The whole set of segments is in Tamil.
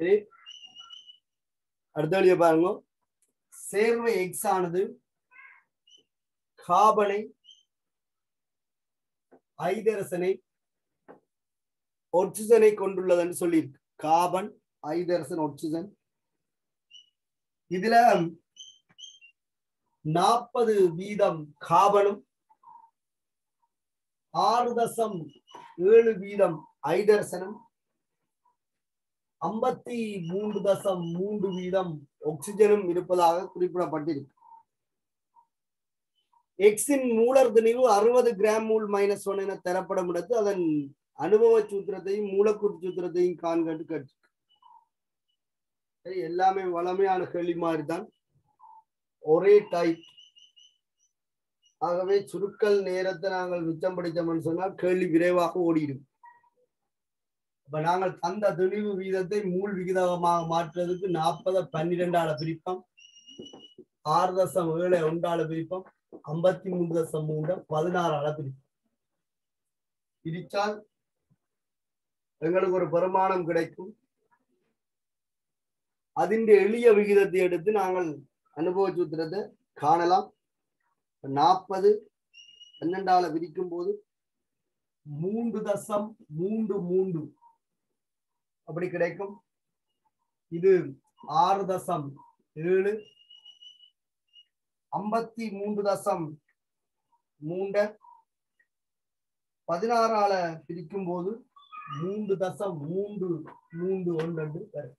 சரி அடுத்த வழியை பாருங்க சேர்வை எக்ஸ் ஆனது காபனை ஐதரசனை ஒட்சிஜனை கொண்டுள்ளதுன்னு சொல்லியிருக்கு காபன் ஐதரசன் ஒட்சிஜன் இதுல நாற்பது வீதம் காபனும் ஆறு தசம் ஏழு வீதம் ஐதரசனும் ஐம்பத்தி மூன்று தசம் மூன்று வீதம் ஆக்சிஜனும் இருப்பதாக குறிப்பிடப்பட்டிருக்கு எக்ஸின் மூலர் திணிவு அறுபது கிராம் மூல் மைனஸ் ஒன் என தரப்படும் இடத்து அதன் அனுபவ சூத்திரத்தையும் மூலக்கூறு சூத்திரத்தையும் காண்கண்டு கேட்டு சரி எல்லாமே வளமையான கேள்வி மாதிரி தான் ஒரே டைப் ஆகவே சுருக்கல் நேரத்தை நாங்கள் மிச்சம் படித்தோம்னு சொன்னால் கேள்வி விரைவாக ஓடிடும் இப்ப நாங்கள் தந்த துணிவு வீதத்தை மூல் விகிதமாக மாற்றுறதுக்கு நாற்பதை பன்னிரெண்டால பிரிப்போம் ஆறு தசம் ஏழை ஒன்றால பிரிப்போம் ஐம்பத்தி மூன்று தசம் மூன்று பதினாறால பிரிப்போம் பிரிச்சால் எங்களுக்கு ஒரு பெருமானம் கிடைக்கும் அதின் எளிய விகிதத்தை எடுத்து நாங்கள் அனுபவ சூத்திரத்தை காணலாம் நாற்பது பன்னெண்டால விரிக்கும் போது மூன்று தசம் மூன்று மூன்று அப்படி கிடைக்கும் இது ஆறு தசம் ஏழு ஐம்பத்தி மூன்று தசம் மூண்ட பதினாறால பிரிக்கும் போது மூன்று தசம் மூன்று மூன்று ஒன்று வரும்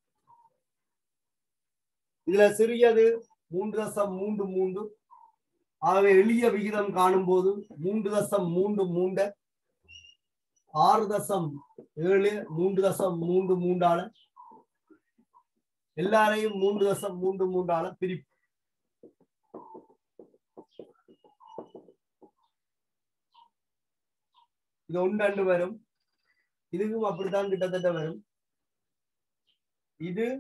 இதுல சிறியது மூன்று தசம் மூன்று மூன்று ஆகவே எளிய விகிதம் காணும் போது மூன்று தசம் மூன்று மூண்ட ஆறு தசம் ஏழு மூன்று தசம் மூன்று மூன்றால எல்லாரையும் மூன்று தசம் மூன்று மூன்றால பிரிப்பு இது ஒன்று வரும் இதுக்கும் அப்படித்தான் கிட்டத்தட்ட வரும் இது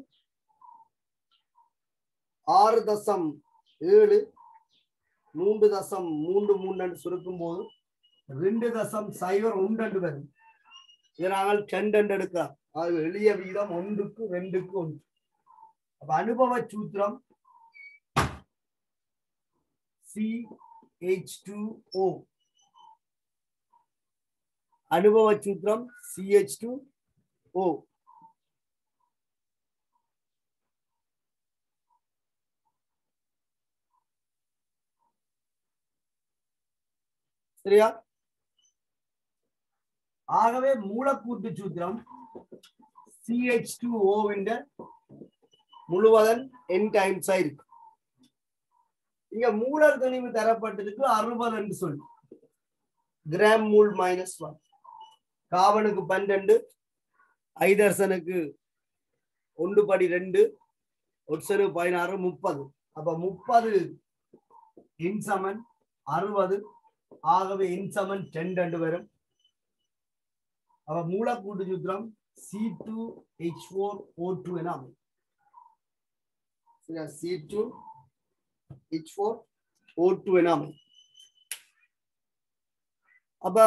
ஆறு தசம் ஏழு மூன்று தசம் மூன்று மூன்று சுருக்கும் போது ரெண்டு தசம் சைவர் ஒன்று வரும் இதை நாங்கள் டென் எடுக்கலாம் அது எளிய வீதம் ஒன்றுக்கு ரெண்டுக்கு ஒன்று அப்ப அனுபவ சூத்திரம் சி ஹெச் டூ ஓ அனுபவ சூத்திரம் சிஹெச் டூ ஓ சரியா ஆகவே மூலக்கூட்டு சூத்திரம் சிஹெச் டூ ஓவின் முழுவதன் என் டைம்ஸ் இருக்கு இங்க மூலர் துணிவு தரப்பட்டிருக்கு அறுபது என்று சொல்லி கிராம் மூல் மைனஸ் ஒன் காவனுக்கு பன்னெண்டு ஐதர்சனுக்கு ஒன்று படி ரெண்டு ஒட்சனுக்கு பதினாறு முப்பது அப்ப முப்பது இன்சமன் அறுபது ஆகவே இன்சமன் டென் ரெண்டு வரும் அவ மூலக்கூட்டு சூத்திரம் C two H four O two என அமையும் C two H four O two என அமையும் அப்ப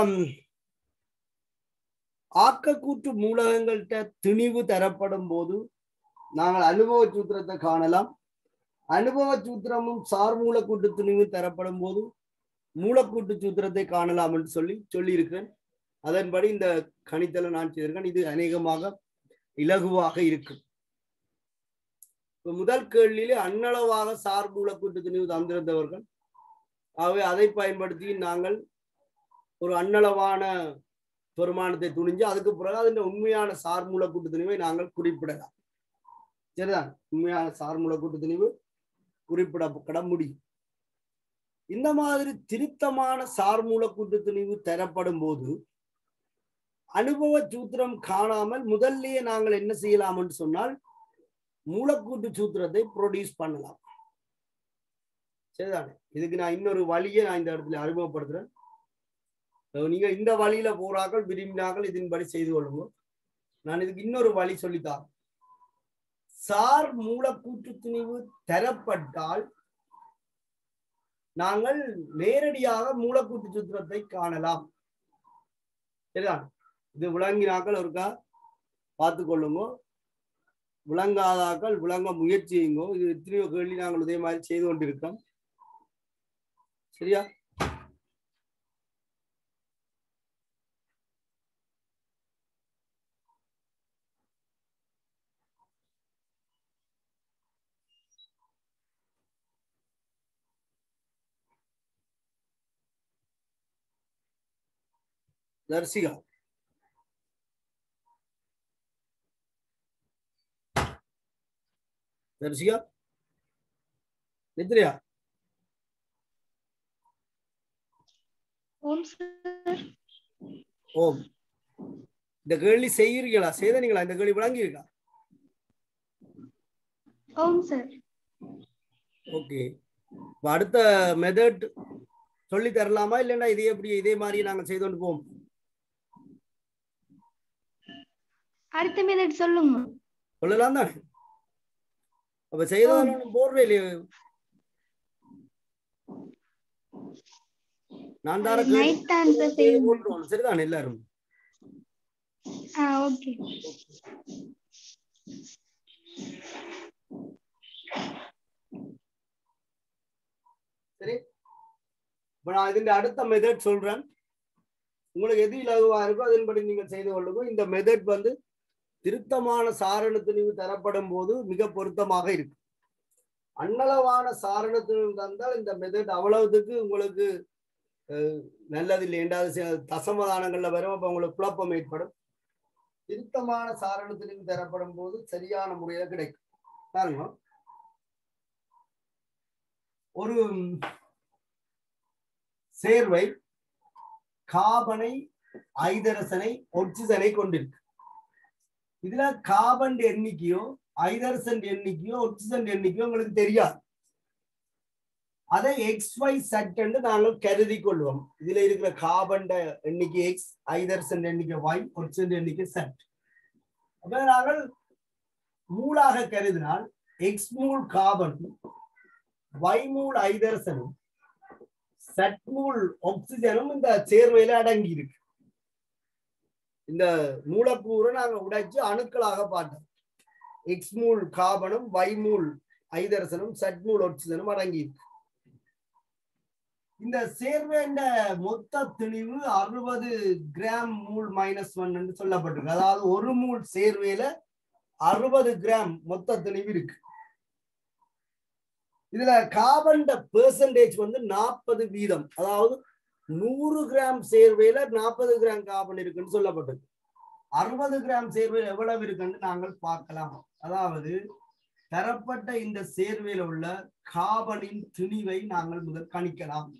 ஆக்கக்கூற்று மூலகங்கள்கிட்ட திணிவு தரப்படும் போது நாங்கள் அனுபவ சூத்திரத்தை காணலாம் அனுபவ சூத்திரமும் சார் மூலக்கூட்டு துணிவு தரப்படும் போது மூலக்கூட்டு சூத்திரத்தை காணலாம் என்று சொல்லி சொல்லியிருக்கிறேன் அதன்படி இந்த கணித்தலை நான் செய்திருக்கேன் இது அநேகமாக இலகுவாக இருக்கும் இப்ப முதல் கேள்வியிலே அன்னளவாக சார் மூலக்கூட்டு துணிவு தந்திருந்தவர்கள் ஆகவே அதை பயன்படுத்தி நாங்கள் ஒரு அன்னளவான பெருமானத்தை துணிஞ்சு அதுக்கு பிறகு அதன் உண்மையான சார் மூலக்கூட்டு துணிவை நாங்கள் குறிப்பிடலாம் சரிதான் உண்மையான சார் மூலக்கூட்டு துணிவு குறிப்பிடப்பட முடியும் இந்த மாதிரி திருத்தமான சார் மூலக்கூட்டு துணிவு தரப்படும் போது அனுபவ சூத்திரம் காணாமல் முதல்லயே நாங்கள் என்ன செய்யலாம் என்று சொன்னால் மூலக்கூட்டு சூத்திரத்தை ப்ரொடியூஸ் பண்ணலாம் சரிதானே இதுக்கு நான் இன்னொரு வழியை நான் இந்த இடத்துல அறிமுகப்படுத்துறேன் நீங்க இந்த வழியில போறார்கள் விரும்பினார்கள் இதன்படி செய்து கொள்ளுங்க நான் இதுக்கு இன்னொரு வழி சொல்லித்தான் சார் மூலக்கூற்று துணிவு தரப்பட்டால் நாங்கள் நேரடியாக மூலக்கூட்டு சூத்திரத்தை காணலாம் சரிதான் இது விளங்கினாக்கள் ஒருக்கா பார்த்து கொள்ளுங்க விளங்காதாக்கள் விளங்க முயற்சி செய்யுங்கோ இது எத்தனையோ கேள்வி நாங்கள் இதே மாதிரி செய்து கொண்டிருக்கோம் சரியா தர்சிகா தர்சிகா நித்ரியா ஓம் சார் ஓம் இந்த கேள்வி செய்யறீங்களா செய்தனீங்களா இந்த கேள்வி விளங்கியிருக்கா ஓம் சார் ஓகே இப்ப அடுத்த மெத்தட் சொல்லி தரலாமா இல்லைன்னா இதே எப்படி இதே மாதிரி நாங்க செய்து கொண்டு போவோம் அடுத்த மெத்தட் சொல்லுங்க சொல்லலாம் தானே அப்ப செய்தவர்களும் போடுறே இல்லையே நான் தார நைட் ஆன்சர் செய்யுங்க போட்டுருவோம் சரிதானே எல்லாரும் ஆ ஓகே சரி இப்ப நான் இதுல அடுத்த மெத்தட் சொல்றேன் உங்களுக்கு எது இலகுவா இருக்கோ அதன்படி நீங்கள் செய்து கொள்ளுங்க இந்த மெத்தட் வந்து திருத்தமான சாரண துணிவு தரப்படும் போது மிக பொருத்தமாக இருக்கு அன்னளவான சாரண துணிவு தந்தால் இந்த மெத்தட் அவ்வளவுக்கு உங்களுக்கு அஹ், நல்லது இல்லை என்றாவது சில தசமதானங்கள்ல வரும் அப்ப உங்களுக்கு குழப்பம் ஏற்படும் திருத்தமான சாரண துணிவு தரப்படும் போது சரியான முறையில கிடைக்கும் பாருங்க ஒரு சேர்வை காபனை ஐதரசனை ஒட்சிசனை கொண்டிருக்கு இதுல காபன் எண்ணிக்கையோ ஐதரசன் எண்ணிக்கையோ ஒட்சிசன் எண்ணிக்கையோ உங்களுக்கு தெரியாது அதை எக்ஸ் ஒய் செட் என்று நாங்கள் கருதி கொள்வோம் இதுல இருக்கிற காபன் எண்ணிக்கை எக்ஸ் ஐதரசன் எண்ணிக்கை ஒய் ஒட்சிசன் எண்ணிக்கை செட் அப்ப நாங்கள் மூலாக கருதினால் X mole carbon Y mole ஐதரசனும் சட்மூல் ஆக்சிஜனும் இந்த சேர்வையில அடங்கி இருக்கு இந்த மூலக்கூறை நாங்க உடைச்சு அணுக்களாக பார்த்தோம் எக்ஸ் மூல் காபனும் வை மூல் ஐதரசனும் சட்மூல் ஆக்சிஜனும் அடங்கி இருக்கு இந்த சேர்வேண்ட மொத்த திணிவு அறுபது கிராம் மூல் மைனஸ் ஒன் சொல்லப்பட்டிருக்கு அதாவது ஒரு மூல் சேர்வையில அறுபது கிராம் மொத்த திணிவு இருக்கு இதுல கார்பன் பெர்சன்டேஜ் வந்து நாற்பது வீதம் அதாவது நூறு கிராம் சேர்வையில நாற்பது கிராம் கார்பன் இருக்குன்னு சொல்லப்பட்டது அறுபது கிராம் சேர்வையில் எவ்வளவு இருக்குன்னு நாங்கள் பார்க்கலாம் அதாவது தரப்பட்ட இந்த சேர்வையில் உள்ள கார்பனின் திணிவை நாங்கள் முதல் கணிக்கலாம்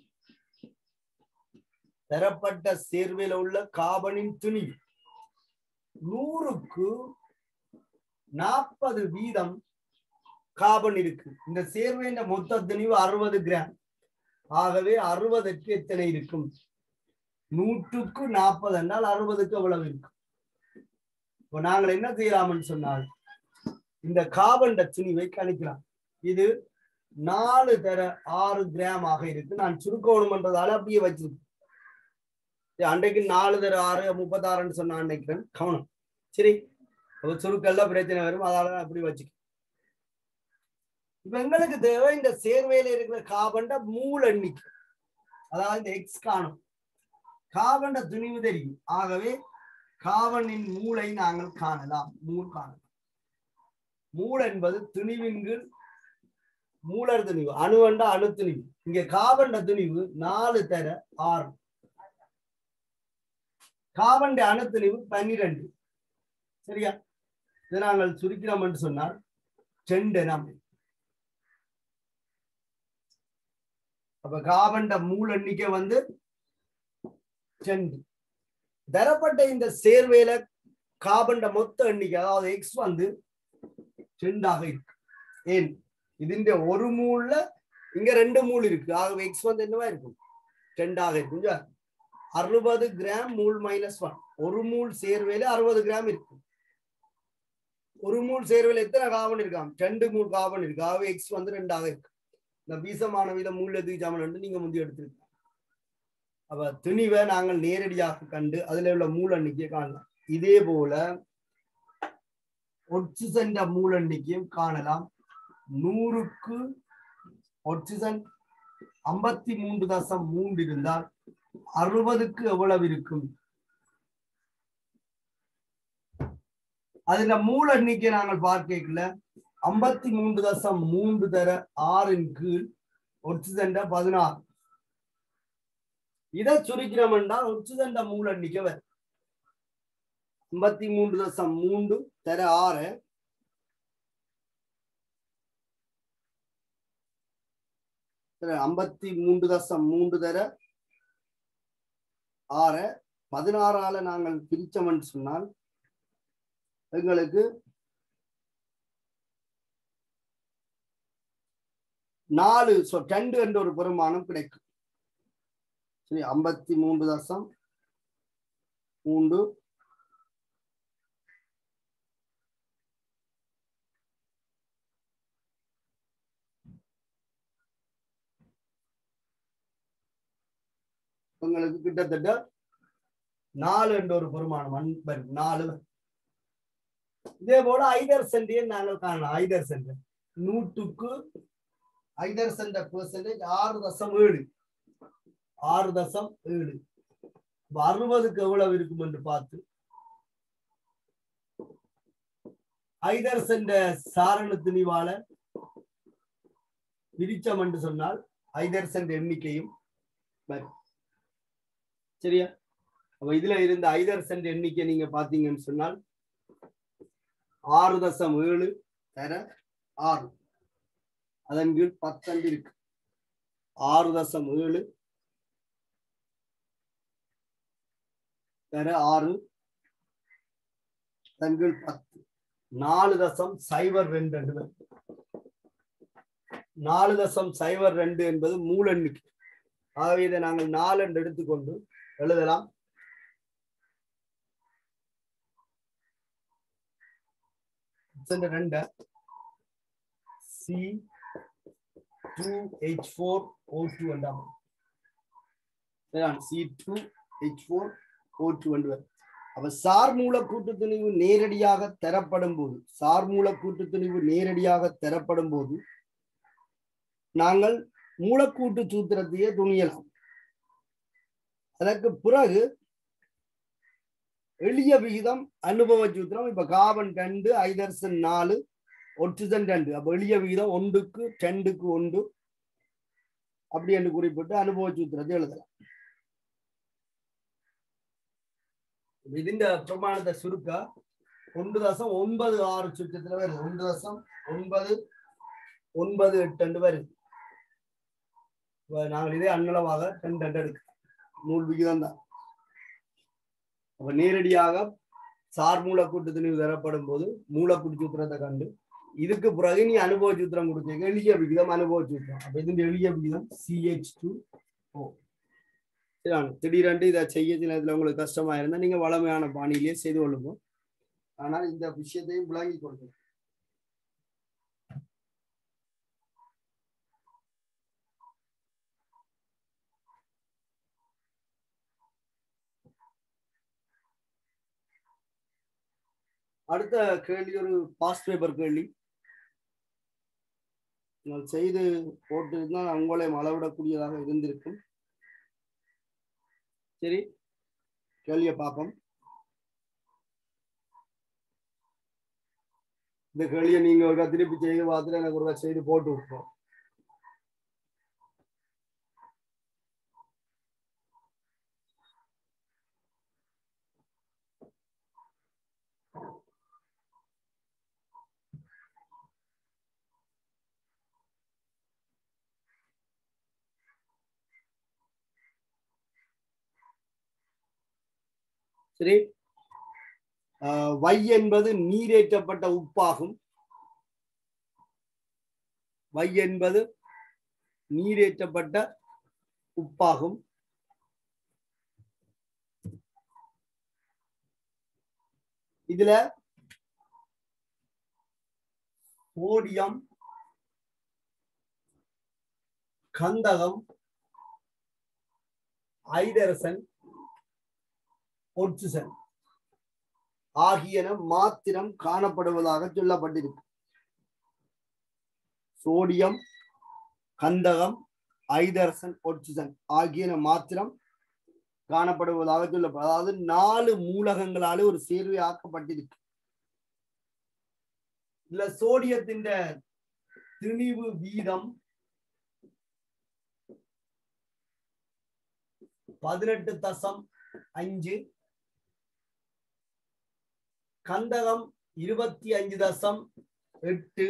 தரப்பட்ட சேர்வையில் உள்ள கார்பனின் திணிவு நூறுக்கு நாற்பது வீதம் கார்பன் இருக்கு இந்த சேர்வையின் மொத்த திணிவு அறுபது கிராம் ஆகவே அறுபதுக்கு எத்தனை இருக்கும் நூற்றுக்கு நாற்பது என்றால் அறுபதுக்கு எவ்வளவு இருக்கும் இப்போ நாங்கள் என்ன செய்யலாம்னு சொன்னால் இந்த கார்பன் திணிவை கணிக்கலாம் இது நாலு தர ஆறு கிராம் ஆக இருக்கு நான் சுருக்கணும்ன்றதால அப்படியே வச்சிருக்கேன் அன்றைக்கு நாலு தர ஆறு முப்பத்தாறுன்னு சொன்ன அன்னைக்கு கவனம் சரி அப்ப சுருக்கெல்லாம் பிரச்சனை வரும் அதால தான் அப்படி வச்சுக்க இப்ப எங்களுக்கு தேவை இந்த சேர்வையில இருக்கிற காபண்ட மூல எண்ணிக்கை அதாவது இந்த எக்ஸ் காணும் காபண்ட துணிவு தெரியும் ஆகவே காவனின் மூளை நாங்கள் காணலாம் மூல் காணலாம் மூல் என்பது துணிவின் கீழ் மூலர் துணிவு அணுவண்ட அணு துணிவு இங்க காபண்ட துணிவு நாலு தர ஆறு காபண்ட அணு துணிவு பன்னிரண்டு சரியா இதை நாங்கள் சுருக்கிறோம் என்று சொன்னால் செண்டு நாம் அப்ப காபண்ட மூல எண்ணிக்கை வந்து செண்டு தரப்பட்ட இந்த சேர்வையில காபண்ட மொத்த எண்ணிக்கை அதாவது எக்ஸ் வந்து செண்டாக இருக்கு ஏன் இதுன்ற ஒரு மூல்ல இங்க ரெண்டு மூல் இருக்கு ஆகவே எக்ஸ் வந்து என்னவா இருக்கும் ரெண்டாக இருக்கும் இல்லையா? அறுபது கிராம் மூல் மைனஸ் ஒன் ஒரு மூல் சேர்வையில அறுபது கிராம் இருக்கு ஒரு மூல் சேர்வையில எத்தனை காபன் இருக்காம் ரெண்டு மூல் காபன் இருக்கு ஆகவே எக்ஸ் வந்து ரெண்டாக இருக்கு இந்த பீசமான வீதம் மூல் எதுக்கு ஜாமன் வந்து நீங்க முந்தி எடுத்திருக்கீங்க அப்ப துணிவை நாங்கள் நேரடியாக கண்டு அதுல உள்ள மூல எண்ணிக்கையை காணலாம் இதே போல ஒட்சிசன் மூலெண்ணிக்கையும் காணலாம் நூறுக்கு ஒட்சிசன் ஐம்பத்தி மூன்று தசம் மூன்று இருந்தால் அறுபதுக்கு எவ்வளவு இருக்கும் அதுல மூல எண்ணிக்கை நாங்கள் பார்க்கல ஐம்பத்தி மூன்று தசம் மூன்று தர ஆறின் கீழ் ஒட்சிசண்ட பதினாறு இதை சுருக்கிறோம் என்றால் ஒட்சிசண்ட மூல எண்ணிக்கை வரும் ஐம்பத்தி மூன்று தசம் மூன்று தர ஆறு ஐம்பத்தி மூன்று தசம் மூன்று தர ஆறு பதினாறால நாங்கள் பிரிச்சோம்னு சொன்னால் எங்களுக்கு நாலு so ரெண்டு என்ற ஒரு பெருமானம் கிடைக்கும் சரி ஐம்பத்தி மூன்று தசம் மூன்று உங்களுக்கு கிட்டத்தட்ட நாலு என்ற ஒரு பெருமானம் அன்பர் நாலு இதே போல ஐதர் சென்டியை நாங்கள் காணலாம் ஐதர் சென்ட் நூற்றுக்கு ஐதர் சென்ட பெர்சன்டேஜ் ஆறு தசம் ஏழு ஆறு தசம் ஏழு அப்ப அறுபதுக்கு எவ்வளவு இருக்கும் என்று பார்த்து ஐதர் சென்ற சாரண திணிவால பிரிச்சம் என்று சொன்னால் ஐதர் சென்ற எண்ணிக்கையும் வரும் சரியா அப்ப இதுல இருந்த ஐதர் சென்ற எண்ணிக்கை நீங்க பாத்தீங்கன்னு சொன்னால் ஆறு தசம் ஏழு தர ஆறு அதன் கீழ் பத்தண்டு இருக்கு ஆறு தசம் ஏழு தர ஆறு அதன் கீழ் பத்து நாலு தசம் சைபர் ரெண்டு என்று வரும். நாலு தசம் சைபர் ரெண்டு என்பது மூலெண்ணிக்கை ஆகவே இதை நாங்கள் நாலு என்று எடுத்துக்கொண்டு எழுதலாம் சென்ற ரெண்டு C two H four O two என்றாம் C two H four O two என்று வரும். அப்ப சார் மூல கூட்டுத்துணிவு நேரடியாக தரப்படும் போது சார் மூல கூட்டுத்துணிவு நேரடியாக தரப்படும் போது நாங்கள் மூலக்கூட்டு சூத்திரத்தையே துணியலாம் அதற்கு பிறகு எளிய விகிதம் அனுபவ சூத்திரம் இப்ப காபன் ரெண்டு ஐதர்சன் நாலு ஒட்சிசன் ரெண்டு அப்ப எளிய விகிதம் ஒன்றுக்கு ரெண்டுக்கு ஒன்று அப்படி என்று குறிப்பிட்டு அனுபவ சூத்திரத்தை எழுதலாம் ഇതിന്റെ പ്രമാണത്തെ ചുരുക്ക ഒന്ന് ദശം ഒൻപത് ആറ് ചുറ്റത്തിൽ വരുന്നത് ഒന്ന് ദശം ഒൻപത് ஒன்பது எட்டு ரெண்டு வருது இப்ப நாங்கள் இதே அன்னளவாக ரெண்டு ரெண்டு எடுக்கிறோம் நூல் விகிதம் தான் அப்ப நேரடியாக சார் மூலக்கூட்டு திணிவு தரப்படும் போது மூலக்கூட்டு சூத்திரத்தை கண்டு இதுக்கு பிறகு நீ அனுபவ சூத்திரம் கொடுத்தீங்க எளிய விகிதம் அனுபவ சூத்திரம் அப்ப ഇതിന്റെ எளிய விகிதம் சிஹெச் டூ ஓ சரியான திடீரென்று இதை செய்ய சில இதுல உங்களுக்கு கஷ்டமா இருந்தா நீங்க வளமையான பாணியிலேயே செய்து கொள்ளுங்க ஆனால் இந்த விஷயத்தையும் விளங்கி கொள்ளுங்க அடுத்த கேள்வி ஒரு பாஸ்ட் பேப்பர் கேள்வி நீங்கள் செய்து போட்டிருந்தால் உங்களையும் அளவிடக்கூடியதாக இருந்திருக்கும் சரி கேள்வியை பார்ப்போம் இந்த கேள்வியை நீங்க ஒரு திருப்பி செய்து பார்த்துட்டு எனக்கு ஒரு செய்து போட்டு விட்டுரும் சரி ஆஹ் வை என்பது நீரேற்றப்பட்ட உப்பாகும் வை என்பது நீரேற்றப்பட்ட உப்பாகும் இதுல சோடியம் கந்தகம் ஐதரசன் ஒட்சிசன் ஆகியன மாத்திரம் காணப்படுவதாக சொல்லப்பட்டிருக்கு சோடியம் கந்தகம் ஐதரசன் ஒட்சிசன் ஆகியன மாத்திரம் காணப்படுவதாக சொல்லப்படும் அதாவது நாலு மூலகங்களால ஒரு சேர்வை ஆக்கப்பட்டிருக்கு இதுல சோடியத்தின் திணிவு வீதம் பதினெட்டு தசம் அஞ்சு கந்தகம் இருபத்தி அஞ்சு தசம் எட்டு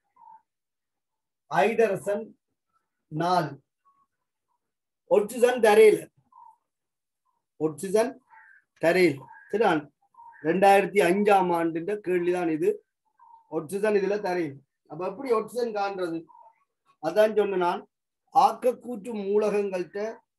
ஐதரசன் நாலு ஒட்சிசன் தரையில் ஒட்சிசன் தரையில் சரிதான் ரெண்டாயிரத்தி அஞ்சாம் ஆண்டு கேள்விதான் இது ஒட்சிசன் இதுல தரையில் அப்ப எப்படி ஒட்சிசன் காண்றது அதான் சொன்ன நான் ஆக்கக்கூற்று மூலகங்கள்கிட்ட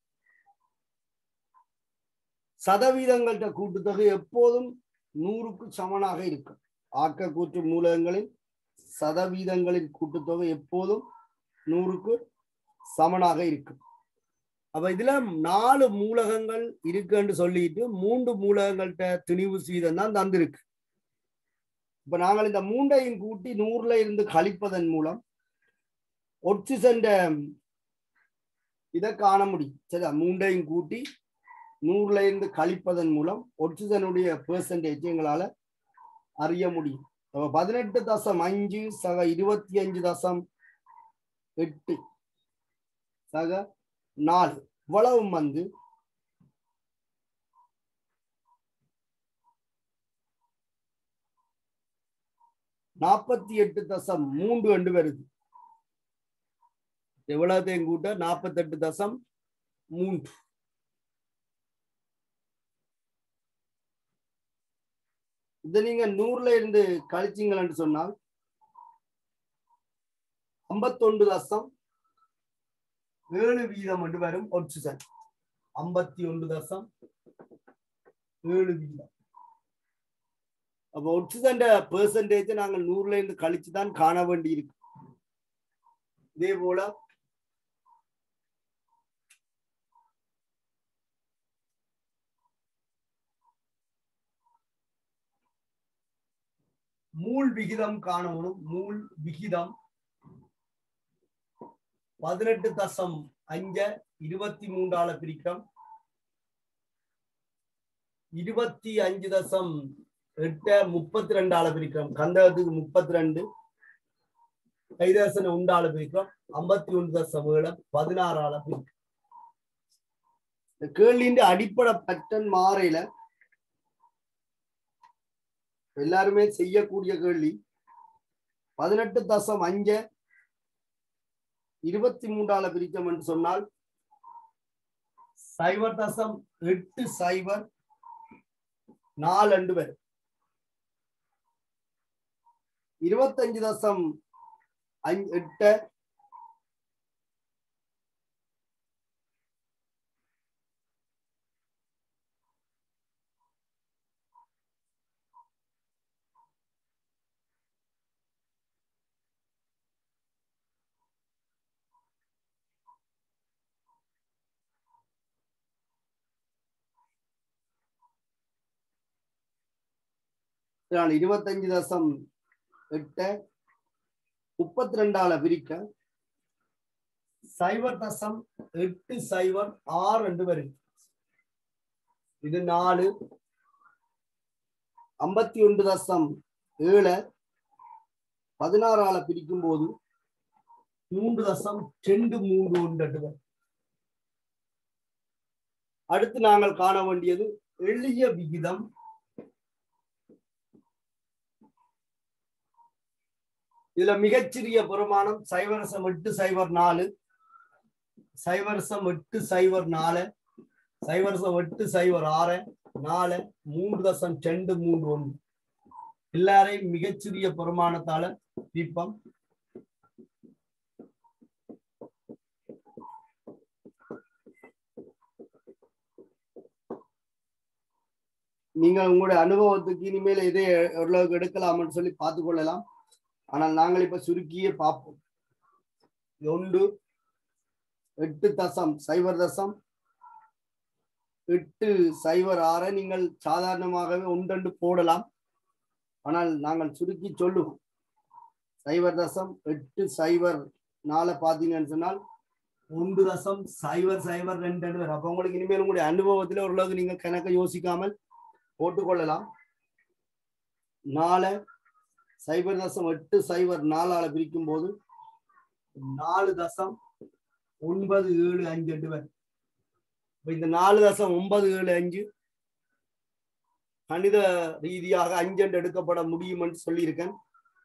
சதவீதங்கள்கிட்ட கூட்டுத்தொகை எப்போதும் நூறுக்கு சமனாக இருக்கும் ஆக்கக்கூற்று மூலகங்களின் சதவீதங்களின் கூட்டுத்தொகை எப்போதும் நூறுக்கு சமனாக இருக்கும் அப்ப இதுல நாலு மூலகங்கள் இருக்குன்னு சொல்லிட்டு மூன்று மூலகங்கள்கிட்ட திணிவு சீதம் தான் தந்திருக்கு இப்ப நாங்கள் இந்த மூண்டையும் கூட்டி நூறுல இருந்து கழிப்பதன் மூலம் ஒட்சிசன் இதை காண முடியும் சரியா மூண்டையும் கூட்டி நூறுல இருந்து கழிப்பதன் மூலம் ஒட்சிசனுடைய பெர்சன்டேஜ் எங்களால அறிய முடியும் அப்ப பதினெட்டு தசம் அஞ்சு சக இருபத்தி அஞ்சு தசம் எட்டு சக நாலு இவ்வளவும் வந்து நாற்பத்தி எட்டு தசம் மூன்று என்று வருது எவ்வளவுத்தையும் கூட்ட நாற்பத்தி எட்டு தசம் மூன்று இதை நீங்க நூறுல இருந்து கழிச்சீங்கன்னு சொன்னால் ஐம்பத்தொன்று தசம் ஏழு வீதம் என்று வரும் ஒட்சிசன் ஐம்பத்தி ஒன்று தசம் ஏழு வீதம் அப்போ ஒட்சிசன் பெர்சன்டேஜ் நாங்கள் நூறுல இருந்து கழிச்சு தான் காண வேண்டி இருக்கு இதே போல மூல் விகிதம் காணணும் மூல் விகிதம் பதினெட்டு தசம் அஞ்ச இருபத்தி மூன்றால பிரிக்கிறோம் இருபத்தி அஞ்சு தசம் எட்ட முப்பத்தி ரெண்டால பிரிக்கிறோம் கந்தகத்துக்கு முப்பத்தி ரெண்டு கைதாசனை உண்டால பிரிக்கிறோம் ஐம்பத்தி ஒன்று தசம் ஏழு பதினாறால பிரிக்கிறோம் இந்த கேள்வியின் அடிப்படை பட்டன் மாறையில எல்லாருமே செய்யக்கூடிய கேள்வி பதினெட்டு தசம் அஞ்ச இருபத்தி மூன்றால பிரித்தோம் என்று சொன்னால் சைபர் தசம் எட்டு சைபர் நாலு ரெண்டு பேர் இருபத்தஞ்சு தசம் அஞ்சு எட்ட நான் இருபத்தஞ்சு தசம் எட்ட முப்பத்தி ரெண்டால பிரிக்க சைபர் தசம் எட்டு சைபர் ஆறு ரெண்டு வருது இது நாலு ஐம்பத்தி ஒன்று தசம் ஏழு பதினாறால பிரிக்கும் போது மூன்று தசம் ரெண்டு மூன்று ஒன்று ரெண்டு வரும். அடுத்து நாங்கள் காண வேண்டியது எளிய விகிதம் இதுல மிகச்சிறிய பெருமானம் சைவரசம் எட்டு சைபர் நாலு சைவரசம் எட்டு சைபர் நாலு சைவரசம் எட்டு சைபர் ஆறு நாலு மூன்று தசம் ரெண்டு மூன்று ஒன்று எல்லாரையும் மிகச்சிறிய பெருமானத்தால தீபம் நீங்கள் உங்களுடைய அனுபவத்துக்கு இனிமேல் எதை எவ்வளவுக்கு எடுக்கலாம்னு சொல்லி பார்த்து கொள்ளலாம் ஆனால் நாங்கள் இப்ப சுருக்கியே பார்ப்போம் ஒன்று எட்டு தசம் சைபர் தசம் எட்டு சைபர் ஆறை நீங்கள் சாதாரணமாகவே ஒன்றெண்டு போடலாம் ஆனால் நாங்கள் சுருக்கி சொல்லுவோம் சைபர் தசம் எட்டு சைபர் நாளை பார்த்தீங்கன்னு சொன்னால் ஒன்று தசம் சைபர் சைபர் ரெண்டு ரெண்டு வரும். அப்ப உங்களுக்கு இனிமேல் உங்களுடைய அனுபவத்துல ஓரளவுக்கு நீங்க கணக்கை யோசிக்காமல் போட்டுக்கொள்ளலாம் நாலு சைபர் தசம் எட்டு சைபர் நாலால பிரிக்கும் போது நாலு தசம் ஒன்பது ஏழு அஞ்சு ரெண்டு பேர் இப்ப இந்த நாலு தசம் ஒன்பது ஏழு அஞ்சு கணித ரீதியாக அஞ்செண்டு எடுக்கப்பட முடியும் என்று சொல்லியிருக்கேன்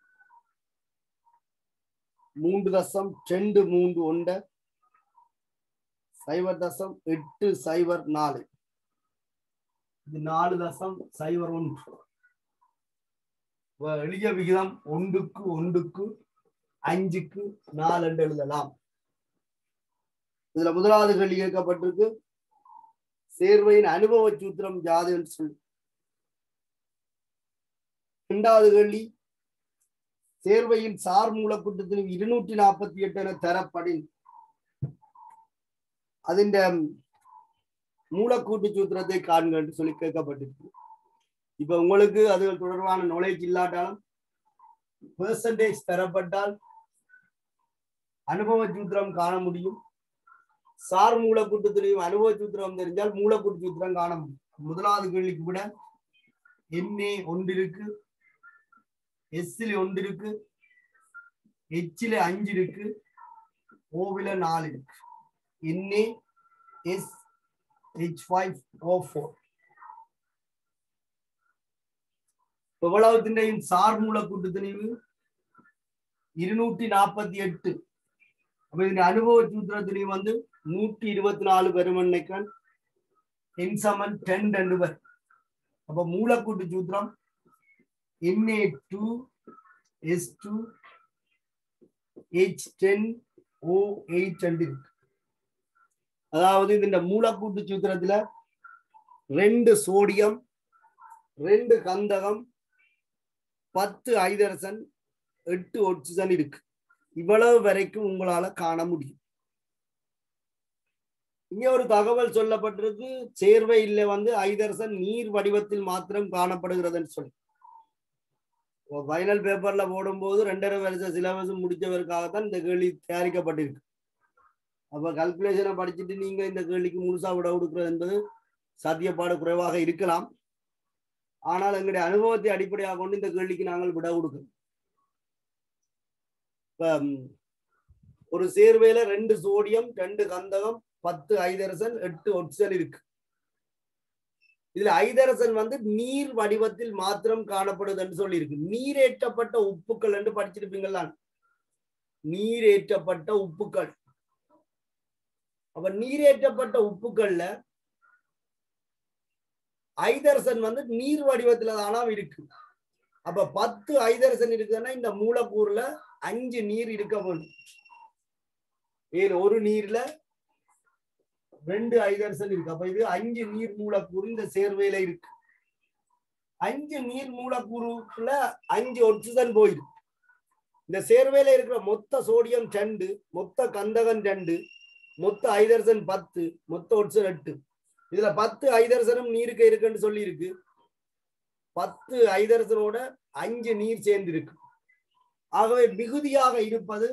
மூன்று தசம் ரெண்டு மூன்று ஒண்ட சைபர் தசம் எட்டு சைபர் நாலு இது நாலு தசம் சைபர் ஒன்று இப்ப எளிய விகிதம் ஒன்றுக்கு ஒன்றுக்கு அஞ்சுக்கு நாலு என்று எழுதலாம் இதுல முதலாவது கேள்வி கேட்கப்பட்டிருக்கு சேர்வையின் அனுபவ சூத்திரம் யாது என்று சொல்லி இரண்டாவது கேள்வி சேர்வையின் சார் மூலக்கூட்டத்தின் இருநூற்றி நாற்பத்தி எட்டு என தரப்படின் അതിന്റെ மூலக்கூட்டு சூத்திரத்தை காண்க என்று சொல்லி கேட்கப்பட்டிருக்கு இப்ப உங்களுக்கு அது தொடர்பான நாலேஜ் இல்லாட்டாலும் பெர்சன்டேஜ் தரப்பட்டால் அனுபவ சூத்திரம் காண முடியும் சார் மூலக்கூட்டத்திலையும் அனுபவ சூத்திரம் தெரிஞ்சால் மூலக்கூட்டு சூத்திரம் காண முடியும் முதலாவது கேள்விக்கு கூட என்ஏ ஒன்று இருக்கு எஸ்ல ஒன்று இருக்கு ஹெச்ல அஞ்சு இருக்கு ஓவில நாலு இருக்கு NA S H five O four எவ்வளவுத்தின் சார் மூலக்கூட்டு திணிவு இருநூற்றி நாற்பத்தி எட்டு அப்ப இந்த அனுபவ சூத்திரத்திலையும் வந்து நூற்றி இருபத்தி நாலு பெருமண்ணைக்கன் என் சமன் டென் ரெண்டு பேர் அப்ப மூலக்கூட்டு சூத்திரம் NA two S two H ten O eight ரெண்டு இருக்கு அதாவது இந்த மூலக்கூட்டு சூத்திரத்துல ரெண்டு சோடியம் ரெண்டு கந்தகம் பத்து ஐதரசன் எட்டு ஒட்சிசன் இருக்கு இவ்வளவு வரைக்கும் உங்களால காண முடியும் இங்க ஒரு தகவல் சொல்லப்பட்டிருக்கு சேர்வையில் வந்து ஐதரசன் நீர் வடிவத்தில் மாத்திரம் காணப்படுகிறதுன்னு சொல்லி ஃபைனல் பேப்பர்ல போடும்போது ரெண்டரை வருஷம் சிலபஸ் முடிச்சவருக்காகத்தான் இந்த கேள்வி தயாரிக்கப்பட்டிருக்கு அப்ப கல்குலேஷனை படிச்சுட்டு நீங்க இந்த கேள்விக்கு முழுசா விட கொடுக்கிறது என்பது சாத்தியப்பாடு குறைவாக இருக்கலாம் ஆனால் எங்களுடைய அனுபவத்தை அடிப்படையாக கொண்டு இந்த கேள்விக்கு நாங்கள் விட கொடுக்கிறோம் இப்ப ஒரு சேர்வையில ரெண்டு சோடியம் ரெண்டு கந்தகம் பத்து ஐதரசன் எட்டு ஒட்சன் இருக்கு இதுல ஐதரசன் வந்து நீர் வடிவத்தில் மாத்திரம் காணப்படுதுன்னு சொல்லி இருக்கு நீரேற்றப்பட்ட உப்புக்கள் என்று படிச்சிருப்பீங்களா நீரேற்றப்பட்ட உப்புக்கள் அப்ப நீரேற்றப்பட்ட உப்புக்கள்ல ஐதரசன் வந்து நீர் வடிவத்துல தானா இருக்கு அப்ப பத்து ஐதரசன் இருக்குன்னா இந்த மூலக்கூறுல அஞ்சு நீர் இருக்க வேணும் ஏன் ஒரு நீர்ல ரெண்டு ஐதரசன் இருக்கு அப்ப இது அஞ்சு நீர் மூலக்கூறு இந்த சேர்வையில இருக்கு அஞ்சு நீர் மூலக்கூறுக்குள்ள அஞ்சு ஒட்சிசன் போயிருக்கு இந்த சேர்வையில இருக்கிற மொத்த சோடியம் ரெண்டு மொத்த கந்தகம் ரெண்டு மொத்த ஐதரசன் பத்து மொத்த ஒட்சன் எட்டு இதுல பத்து ஐதரசனும் நீருக்கு இருக்குன்னு சொல்லி இருக்கு பத்து ஐதரசனோட அஞ்சு நீர் சேர்ந்து இருக்கு ஆகவே மிகுதியாக இருப்பது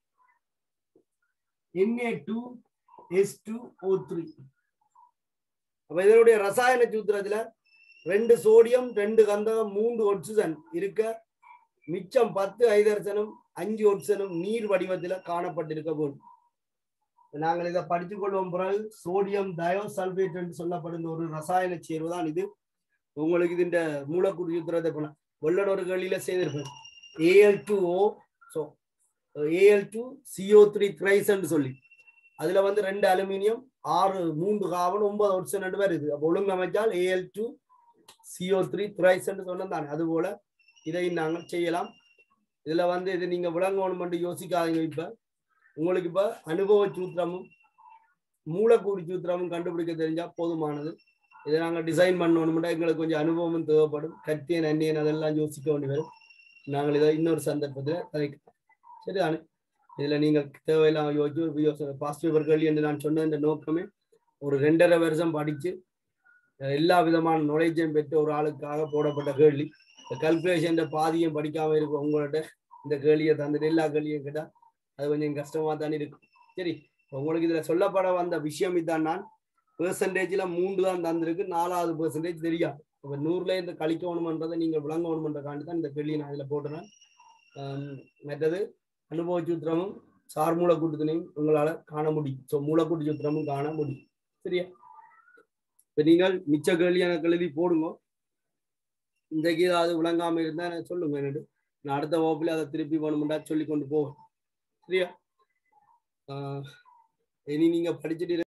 NA two S two O three அப்ப இதனுடைய ரசாயன சூத்திரத்துல ரெண்டு சோடியம் ரெண்டு கந்தகம் மூன்று ஒட்சிசன் இருக்க மிச்சம் பத்து ஐதரசனும் அஞ்சு ஒட்சனும் நீர் வடிவத்துல காணப்பட்டிருக்க போடும் நாங்கள் இதை படித்துக் கொள்வோம் பிறகு சோடியம் டயோசல்பேட் என்று சொல்லப்படுகிற ஒரு ரசாயன சேர்வு தான் இது உங்களுக்கு இதுன்ற மூலக்கூறு சூத்திரத்தை போல வெள்ளட ஒரு கேள்வியில செய்திருப்பேன் AL two O so AL two CO three த்ரைஸ்ன்னு சொல்லி அதுல வந்து ரெண்டு அலுமினியம் ஆறு மூன்று காவன் ஒன்பது ஒட்சன் ரெண்டு பேர் இது அப்போ ஒழுங்கமைச்சால் ஏஎல் டூ சிஓ த்ரீ த்ரைஸ்ன்னு சொன்னதானே அது போல இதை நாங்கள் செய்யலாம் இதுல வந்து இது நீங்க விளங்கணும் மட்டும் யோசிக்காதீங்க இப்ப உங்களுக்கு இப்ப அனுபவ சூத்திரமும் மூலக்கூறு சூத்திரமும் கண்டுபிடிக்க தெரிஞ்சா போதுமானது இதை நாங்கள் டிசைன் பண்ணணும்னா எங்களுக்கு கொஞ்சம் அனுபவமும் தேவைப்படும் கத்தியன் அந்நியன் அதெல்லாம் யோசிக்க வேண்டி வரும் நாங்கள் இதை இன்னொரு சந்தர்ப்பத்தில் கதைக்கலாம் சரிதானே இதில் நீங்கள் தேவையில்லாம் யோசிச்சு யோசனை பாஸ்ட் பேப்பர் கேள்வி என்று நான் சொன்ன இந்த நோக்கமே ஒரு ரெண்டரை வருஷம் படித்து எல்லா விதமான நுழைச்சையும் பெற்ற ஒரு ஆளுக்காக போடப்பட்ட கேள்வி கல்குலேஷன் பாதியும் படிக்காம இருக்கும் உங்கள்ட்ட இந்த கேள்வியை தந்துட்டு எல்லா கேள்வியும் கேட்டா அது கொஞ்சம் கஷ்டமா தான் இருக்கும் சரி உங்களுக்கு இதுல சொல்லப்பட வந்த விஷயம் இதான் நான் பெர்சன்டேஜ்ல மூன்று தான் தந்திருக்கு நாலாவது பெர்சன்டேஜ் தெரியாது இப்போ நூறுல இந்த கழிக்கணுமன்றதை நீங்க விளங்கணுமன்றக்காண்டி தான் இந்த கேள்வியை நான் இதுல போட்டுறேன் ஆம், மற்றது அனுபவ சூத்திரமும் சார் மூலக்கூட்டுத்தனையும் உங்களால காண முடியும் ஸோ மூலக்கூட்டு சூத்திரமும் காண முடியும் சரியா இப்ப நீங்கள் மிச்ச கேள்வி எனக்கு எழுதி போடுங்க இன்றைக்கு ஏதாவது விளங்காம இருந்தா எனக்கு சொல்லுங்க என்னட்டு நான் அடுத்த வகுப்புல அதை திருப்பி வேணுமெண்டா சொல்லி கொண்டு போவேன் சரியா ஆஹ் இனி நீங்க படிச்சுட்டு